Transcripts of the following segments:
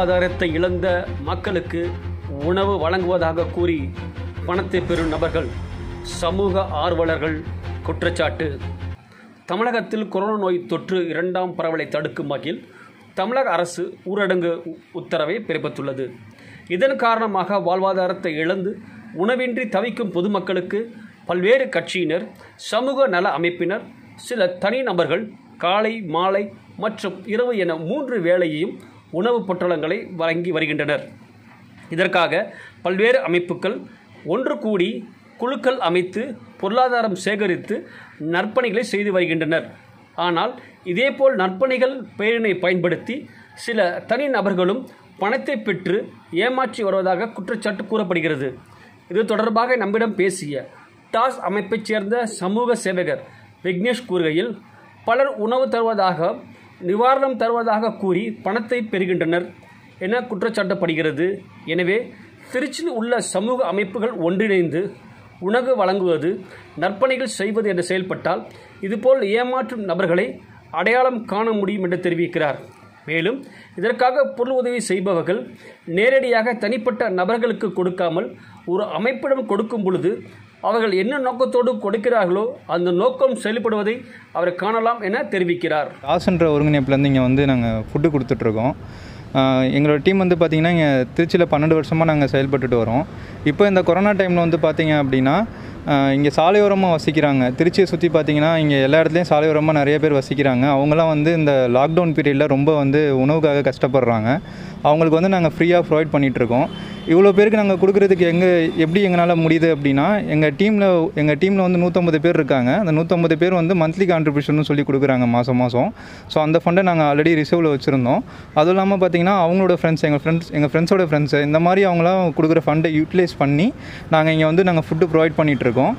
வாழ்வாதாரத்தை இழந்த மக்களுக்கு உணவு வழங்குவதாக கூறி பணத்தை பெறும் நபர்கள் சமூக ஆர்வலர்கள் குற்றச்சாட்டு தமிழகத்தில் கொரோனா நோய் தொற்று இரண்டாம் பரவலை தடுக்கும் வகையில் தமிழக அரசு ஊரடங்கு உ- உத்தரவை பிறப்பித்துள்ளது இதன் காரணமாக வாழ்வாதாரத்தை இழந்து உணவின்றி தவிக்கும் பொதுமக்களுக்கு பல்வேறு கட்சியினர் சமூக நல அமைப்பினர் சில தனிநபர்கள் காலை மாலை மற்றும் இரவு என மூன்று வேளையையும் உணவுப் பொட்டலங்களை வழங்கி வருகின்றனர் இதற்காக பல்வேறு அமைப்புகள் ஒன்று கூடி குழுக்கள் அமைத்து பொருளாதாரம் சேகரித்து நற்பணிகளை செய்து வருகின்றனர் ஆனால் இதேபோல் நற்பணிகள் பெயரினை பயன்படுத்தி சில தனி நபர்களும் பணத்தை பெற்று ஏமாற்றி வருவதாக குற்றச்சாட்டு கூறப்படுகிறது இது தொடர்பாக நம்மிடம் பேசிய டாஸ் அமைப்பைச் சேர்ந்த சமூக சேவகர் விக்னேஷ் கூறுகையில் பலர் உணவு தருவதாக நிவாரணம் தருவதாக கூறி பணத்தை பெறுகின்றனர் என குற்றச்சாட்டப்படுகிறது எனவே திருச்சியில் உள்ள சமூக அமைப்புகள் ஒன்றிணைந்து உணவு வழங்குவது நற்பணிகள் செய்வது என்று செயல்பட்டால் இதுபோல் ஏமாற்றும் நபர்களை அடையாளம் காண முடியும் என்று தெரிவிக்கிறார் மேலும் இதற்காக பொருள் உதவி செய்பவர்கள் நேரடியாக தனிப்பட்ட நபர்களுக்கு கொடுக்காமல் ஒரு அமைப்பிடம் கொடுக்கும் பொழுது அவர்கள் என்ன நோக்கத்தோடு கொடுக்கிறார்களோ அந்த நோக்கம் செயல்படுவதை அவர் காணலாம் என தெரிவிக்கிறார் காசுன்ற ஒருங்கிணைப்புலேருந்து இங்கே வந்து நாங்கள் ஃபுட்டு கொடுத்துட்ருக்கோம் ஆஹ் எங்களோட டீம் வந்து பார்த்திங்கன்னா இங்கே திருச்சியில் பன்னெண்டு வருஷமாக நாங்கள் செயல்பட்டுட்டு வரோம் இப்போ இந்த கொரோனா டைமில் வந்து பார்த்திங்க அப்படின்னா ஆஹ் இங்கே சாலையோரமாக வசிக்கிறாங்க திருச்சியை சுற்றி பார்த்திங்கன்னா இங்கே எல்லா இடத்துலையும் சாலையோரமாக நிறைய பேர் வசிக்கிறாங்க அவங்களாம் வந்து இந்த லாக்டவுன் பீரியடில் ரொம்ப வந்து உணவுக்காக கஷ்டப்படுறாங்க அவங்களுக்கு வந்து நாங்கள் ஃப்ரீயாக ப்ரொவைட் பண்ணிகிட்ருக்கோம் இவ்வளோ பேருக்கு நாங்கள் கொடுக்குறதுக்கு எங்கே எப்படி எங்களால் முடியுது அப்படின்னா எங்கள் டீமில் எங்கள் டீமில் வந்து நூற்றம்பது பேர் இருக்காங்க அந்த நூற்றம்பது பேர் வந்து மந்த்லி கான்ட்ரிபியூஷன் சொல்லி கொடுக்குறாங்க மாதம் மாதம் ஸோ அந்த ஃபண்டை நாங்கள் ஆல்ரெடி ரிசர்வில் வச்சுருந்தோம் அதுவும் இல்லாமல் பார்த்தீங்கன்னா அவங்களோட ஃப்ரெண்ட்ஸ் எங்கள் ஃப்ரெண்ட்ஸ் எங்கள் ஃப்ரெண்ட்ஸோட ஃப்ரெண்ட்ஸு இந்த மாதிரி அவங்களாம் கொடுக்குற ஃபண்டை யூட்டிலைஸ் பண்ணி நாங்கள் இங்கே வந்து நாங்கள் ஃபுட்டு ப்ரொவைட் பண்ணிகிட்ருக்கோம்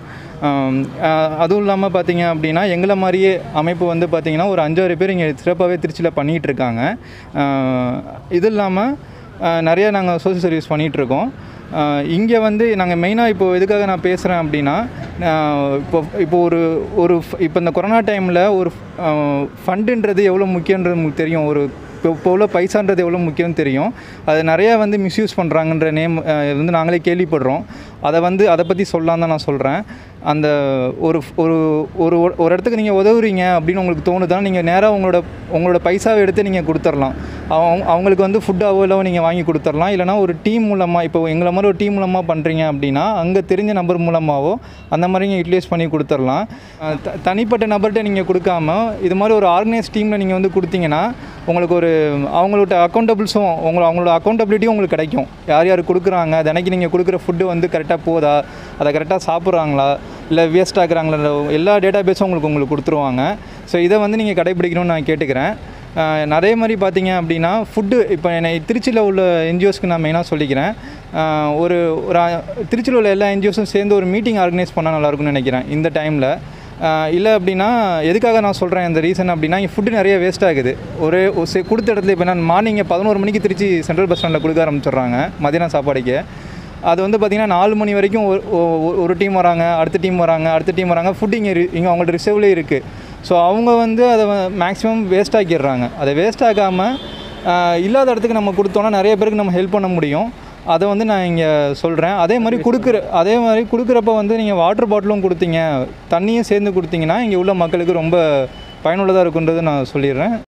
அதுவும் இல்லாமல் பார்த்தீங்க அப்படின்னா எங்களை மாதிரியே அமைப்பு வந்து பார்த்திங்கன்னா ஒரு அஞ்சாறு பேர் இங்கே சிறப்பாகவே திருச்சியில் பண்ணிகிட்டு இருக்காங்க ஆஹ் இது இல்லாமல் நிறைய நாங்கள் சோஷியல் சர்வீஸ் பண்ணிகிட்ருக்கோம் இங்கே வந்து நாங்கள் மெயினாக இப்போ எதுக்காக நான் பேசுகிறேன் அப்படின்னா ஆஹ் இப்போ இப்போ ஒரு ஒரு ஃப- இப்போ இந்த கொரோனா டைமில் ஒரு ஃபண்டுன்றது எவ்வளோ முக்கியன்றது உங்களுக்கு தெரியும் ஒரு இப்போ இப்போ உள்ள பைசான்றது எவ்வளோ முக்கியம்னு தெரியும் அது நிறையா வந்து மிஸ்யூஸ் பண்ணுறாங்கன்ற நேம் வந்து நாங்களே கேள்விப்படுறோம் அதை வந்து அதை பற்றி சொல்லலாம் தான் நான் சொல்கிறேன் அந்த ஒரு ஒரு ஒரு ஒரு இடத்துக்கு நீங்கள் உதவுறீங்க அப்படின்னு உங்களுக்கு தோணுதான் நீங்கள் நேராக உங்களோட உங்களோட பைசாவை எடுத்து நீங்கள் கொடுத்துர்லாம் அவங்க அவங்களுக்கு வந்து ஃபுட் அவ்வளோ நீங்கள் வாங்கி கொடுத்துர்லாம் இல்லைனா ஒரு டீம் மூலமாக இப்போ எங்களை மாதிரி ஒரு டீம் மூலமாக பண்ணுறீங்க அப்படின்னா அங்கே தெரிஞ்ச நபர் மூலமாகவோ அந்த மாதிரி நீங்கள் யூட்டிலைஸ் பண்ணி கொடுத்துர்லாம் அஹ் த- தனிப்பட்ட நபர்கிட்ட நீங்கள் கொடுக்காம இது மாதிரி ஒரு ஆர்கனைஸ் டீமில் நீங்கள் வந்து கொடுத்தீங்கன்னா உங்களுக்கு ஒரு அவங்களோட அக்கௌண்டபிள்ஸும் உங்களை அவங்களோட அக்கௌண்டபிலிட்டியும் உங்களுக்கு கிடைக்கும் யார் யார் கொடுக்குறாங்க தினைக்கு நீங்கள் கொடுக்குற ஃபுட்டு வந்து கரெக்டாக போதா அதை கரெக்டாக சாப்பிட்றாங்களா இல்லை வேஸ்ட் ஆக்குறாங்களா எல்லா டேட்டா பேஸும் உங்களுக்கு உங்களுக்கு கொடுத்துருவாங்க ஸோ இதை வந்து நீங்கள் கடைபிடிக்கணும்னு நான் கேட்டுக்கிறேன் ஆஹ் நிறைய மாதிரி பார்த்தீங்க அப்படின்னா ஃபுட்டு இப்போ என்னை திருச்சியில் உள்ள என்ஜிஓஸ்க்கு நான் மெயினாக சொல்லிக்கிறேன் ஆஹ் ஒரு ஒரு அ- திருச்சியில் உள்ள எல்லா என்ஜிஓஸும் சேர்ந்து ஒரு மீட்டிங் ஆர்கனைஸ் பண்ணால் நல்லாயிருக்கும்னு நினைக்கிறேன் இந்த டைமில் இல்லை அப்படின்னா எதுக்காக நான் சொல்கிறேன் இந்த ரீசன் அப்படின்னா இங்கே ஃபுட்டு நிறைய வேஸ்ட் ஆகுது ஒரே ஒரு சி- கொடுத்த இடத்துல இப்போ நான் மார்னிங் பதினோரு மணிக்கு திருச்சி சென்ட்ரல் பஸ் ஸ்டாண்டில் கொடுக்க ஆரம்பிச்சிடுறாங்க மதியானம் சாப்பாடுக்கு அது வந்து பார்த்திங்கன்னா நாலு மணி வரைக்கும் ஒரு- ஒரு- ஒரு டீம் வராங்க அடுத்த டீம் வராங்க அடுத்த டீம் வராங்க ஃபுட் இங்கே இங்கே அவங்கள்ட்ட ரிசர்வ்லேயே இருக்குது ஸோ அவங்க வந்து அதை மேக்ஸிமம் வேஸ்ட் ஆக்கிடுறாங்க அதை வேஸ்ட் ஆக்காமல் இல்லாத இடத்துக்கு நம்ம கொடுத்தோன்னா நிறைய பேருக்கு நம்ம ஹெல்ப் பண்ண முடியும் அதை வந்து நான் இங்கே சொல்கிறேன் அதே மாதிரி கொடுக்குற அதே மாதிரி கொடுக்குறப்ப வந்து நீங்கள் வாட்டர் பாட்டிலும் கொடுத்தீங்க தண்ணியும் சேர்ந்து கொடுத்தீங்கன்னா இங்கே உள்ள மக்களுக்கு ரொம்ப பயனுள்ளதாக இருக்குன்றது நான் சொல்லிடுறேன்